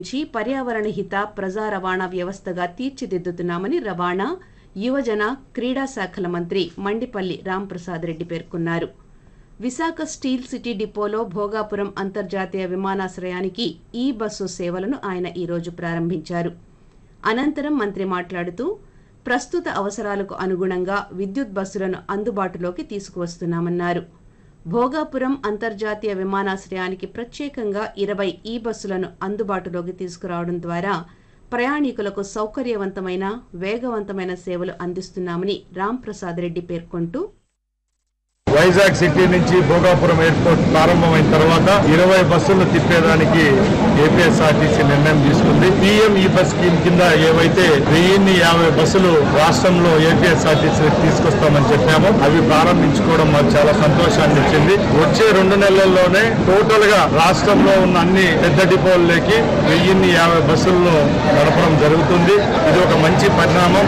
నుంచి పర్యావరణ హిత ప్రజా రవాణా వ్యవస్థగా తీర్చిదిద్దుతున్నామని రవాణా యువజన క్రీడా శాఖల మంత్రి మండిపల్లి రాంప్రసాద్ రెడ్డి పేర్కొన్నారు విశాఖ స్టీల్ సిటీ డిపోలో భోగాపురం అంతర్జాతీయ విమానాశ్రయానికి ఈ బస్సు సేవలను ఆయన ఈరోజు ప్రారంభించారు అనంతరం మంత్రి మాట్లాడుతూ ప్రస్తుత అవసరాలకు అనుగుణంగా విద్యుత్ బస్సులను అందుబాటులోకి తీసుకువస్తున్నామన్నారు భోగాపురం అంతర్జాతీయ విమానాశ్రయానికి ప్రత్యేకంగా ఇరవై ఈ బస్సులను అందుబాటులోకి తీసుకురావడం ద్వారా ప్రయాణికులకు సౌకర్యవంతమైన వేగవంతమైన సేవలు అందిస్తున్నామని రాంప్రసాద్ రెడ్డి పేర్కొంటూ వైజాగ్ సిటీ నుంచి భోగాపురం ఎయిర్పోర్ట్ ప్రారంభమైన తర్వాత ఇరవై బస్సులు తిప్పేదానికి ఏపీఎస్ఆర్టీసీ నిర్ణయం తీసుకుంది పిఎం ఈ బస్ స్కీమ్ కింద ఏవైతే వెయ్యిన్ని యాభై బస్సులు రాష్ట్రంలో ఏపీఎస్ఆర్టీసీ తీసుకొస్తామని చెప్పామో అవి ప్రారంభించుకోవడం మాకు చాలా సంతోషాన్ని ఇచ్చింది వచ్చే రెండు నెలల్లోనే టోటల్ గా రాష్ట్రంలో ఉన్న అన్ని పెద్ద డిపోల్లోకి వెయ్యిన్ని యాభై బస్సులను నడపడం జరుగుతుంది ఇది ఒక మంచి పరిణామం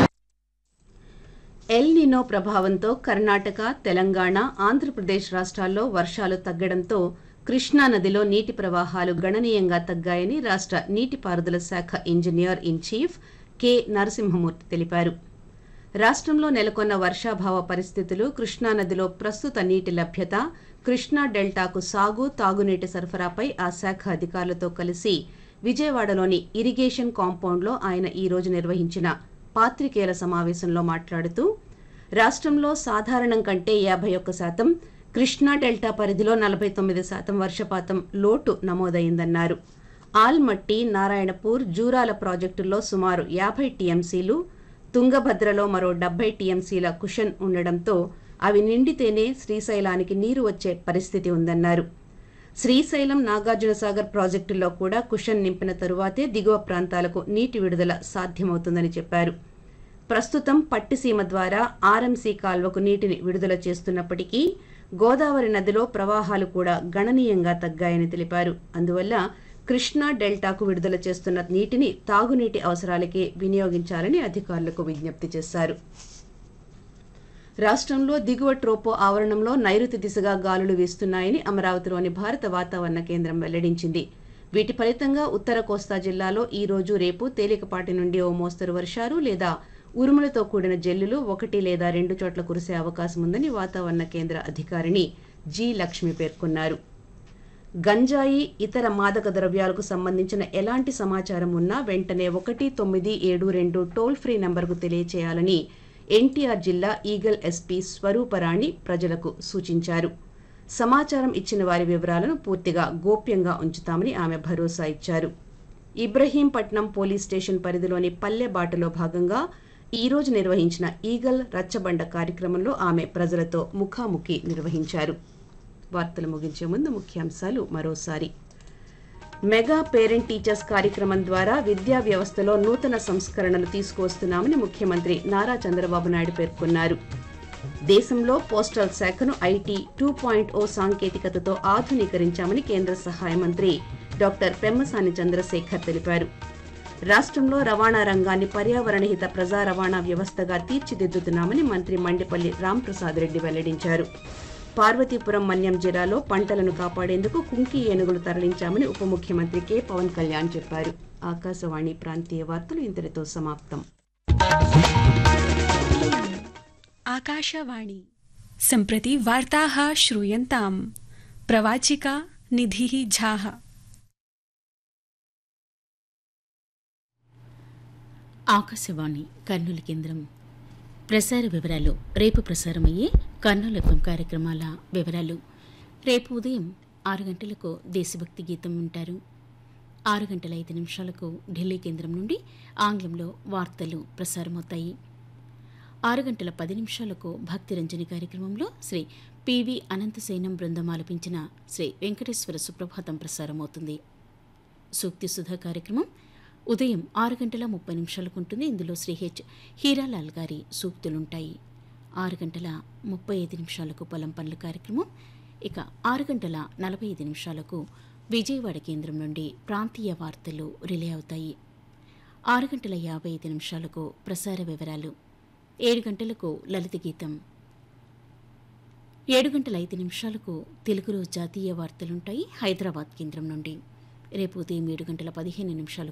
ఎల్ నినో ప్రభావంతో కర్ణాటక తెలంగాణ ఆంధ్రప్రదేశ్ రాష్ట్రాల్లో వర్షాలు తగ్గడంతో కృష్ణా నదిలో నీటి ప్రవాహాలు గణనీయంగా తగ్గాయని రాష్ట్ర నీటిపారుదల శాఖ engineer in chief K Narasimhamurthy తెలిపారు రాష్ట్రంలో నెలకొన్న వర్షాభావ పరిస్థితులు కృష్ణా నదిలో ప్రస్తుత నీటి లభ్యత కృష్ణా డెల్టాకు సాగు తాగునీటి సరఫరాపై ఆ శాఖ అధికారులతో కలిసి విజయవాడలోని ఇరిగేషన్ కాంపౌండ్లో ఆయన ఈ రోజు నిర్వహించిన పాత్రికేయుల సమావేశంలో మాట్లాడుతూ రాష్ట్రంలో సాధారణం కంటే యాభై ఒక్క శాతం కృష్ణా డెల్టా పరిధిలో నలభై తొమ్మిది శాతం వర్షపాతం లోటు నమోదైందన్నారు ఆల్మట్టి నారాయణపూర్ జూరాల ప్రాజెక్టుల్లో సుమారు యాభై టీఎంసీలు తుంగభద్రలో మరో డెబ్బై టీఎంసీల కుషన్ ఉండడంతో అవి నిండితేనే శ్రీశైలానికి నీరు వచ్చే పరిస్థితి ఉందన్నారు శ్రీశైలం నాగార్జునసాగర్ ప్రాజెక్టుల్లో కూడా కుషన్ నింపిన తరువాతే దిగువ ప్రాంతాలకు నీటి విడుదల సాధ్యమవుతుందని చెప్పారు ప్రస్తుతం పట్టిసీమ ద్వారా ఆర్ఎంసీ కాల్వకు నీటిని విడుదల చేస్తున్నప్పటికీ గోదావరి నదిలో ప్రవాహాలు కూడా గణనీయంగా తగ్గాయని తెలిపారు అందువల్ల కృష్ణా డెల్టాకు విడుదల చేస్తున్న నీటిని తాగునీటి అవసరాలకే వినియోగించాలని అధికారులకు విజ్ఞప్తి చేశారు రాష్ట్రంలో దిగువ ట్రోపో ఆవరణంలో నైరుతి దిశగా గాలులు వీస్తున్నాయని అమరావతిలోని భారత వాతావరణ కేంద్రం వెల్లడించింది వీటి ఫలితంగా ఉత్తర కోస్తా జిల్లాలో ఈ రోజు రేపు తేలికపాటి నుండి ఓ మోస్తరు వర్షాలు లేదా ఉరుములతో కూడిన జల్లులు ఒకటి లేదా రెండు చోట్ల కురిసే అవకాశం ఉందని వాతావరణ కేంద్ర అధికారిని జి లక్ష్మి పేర్కొన్నారు గంజాయి ఇతర మాదక ద్రవ్యాలకు సంబంధించిన ఎలాంటి సమాచారం ఉన్నా వెంటనే ఒకటి తొమ్మిది ఏడు రెండు టోల్ ఫ్రీ నంబర్కు తెలియచేయాలని ఎన్టీఆర్ జిల్లా ఈగల్ ఎస్పీ స్వరూపరాణి ప్రజలకు సూచించారు సమాచారం ఇచ్చిన వారి వివరాలను పూర్తిగా గోప్యంగా ఉంచుతామని ఆమె భరోసా ఇచ్చారు ఇబ్రహీంపట్నం పోలీస్ స్టేషన్ పరిధిలోని పల్లె బాటలో భాగంగా ఈ రోజు నిర్వహించిన ఈగల్ రచ్చబండ కార్యక్రమంలో ఆమె ప్రజలతో ముఖాముఖి నిర్వహించారు వార్తలు ముగించే ముందు ముఖ్యాంశాలు మరోసారి మెగా పేరెంట్ టీచర్స్ కార్యక్రమం ద్వారా విద్యా వ్యవస్థలో నూతన సంస్కరణలు తీసుకువస్తున్నామని ముఖ్యమంత్రి నారా చంద్రబాబు నాయుడు పేర్కొన్నారు దేశంలో పోస్టల్ శాఖను ఐటీ టూ పాయింట్ ఓ సాంకేతికతతో ఆధునీకరించామని కేంద్ర సహాయ మంత్రి డాక్టర్ పెమ్మసాని చంద్రశేఖర్ తెలిపారు రాష్ట్రంలో రవాణా రంగాన్ని పర్యావరణ హిత ప్రజా రవాణా వ్యవస్థగా తీర్చిదిద్దుతున్నామని మంత్రి మండిపల్లి రాంప్రసాద్ రెడ్డి వెల్లడించారు పార్వతీపురం మన్యం జిల్లాలో పంటలను కాపాడేందుకు కుంకి ఏనుగులు తరలించామని ఉప ముఖ్యమంత్రి కె పవన్ కళ్యాణ్ చెప్పారు ఆకాశవాణి ప్రాంతీయ వార్తలు ఇంతటితో సమాప్తం आकाशवाणी सम्प्रति वार्ताः श्रूयन्ताम् प्रवाचिका निधिः झाः ఆకాశవాణి కర్నూలు కేంద్రం ప్రసార వివరాలు రేపు ప్రసారమయ్యే కర్నూలు ఎఫ్ఎం కార్యక్రమాల వివరాలు రేపు ఉదయం ఆరు గంటలకు దేశభక్తి గీతం వింటారు ఆరు గంటల ఐదు నిమిషాలకు ఢిల్లీ కేంద్రం నుండి ఆంగ్లంలో వార్తలు ప్రసారమవుతాయి ఆరు గంటల పది నిమిషాలకు భక్తి రంజని కార్యక్రమంలో శ్రీ పివి అనంతసేనం బృందం ఆలపించిన శ్రీ వెంకటేశ్వర సుప్రభాతం ప్రసారమవుతుంది సూక్తి సుధా కార్యక్రమం ఉదయం ఆరు గంటల ముప్పై నిమిషాలకు ఉంటుంది ఇందులో శ్రీ హెచ్ హీరాలాల్ గారి సూక్తులుంటాయి ఆరు గంటల ముప్పై ఐదు నిమిషాలకు పొలం పనుల కార్యక్రమం ఇక ఆరు గంటల నలభై ఐదు నిమిషాలకు విజయవాడ కేంద్రం నుండి ప్రాంతీయ వార్తలు రిలే అవుతాయి ఆరు గంటల యాభై ఐదు నిమిషాలకు ప్రసార వివరాలు ఏడు గంటలకు లలిత గీతం ఏడు గంటల ఐదు నిమిషాలకు తెలుగులో జాతీయ వార్తలుంటాయి హైదరాబాద్ కేంద్రం నుండి రేపు ఉదయం ఏడు గంటల పదిహేను నిమిషాలకు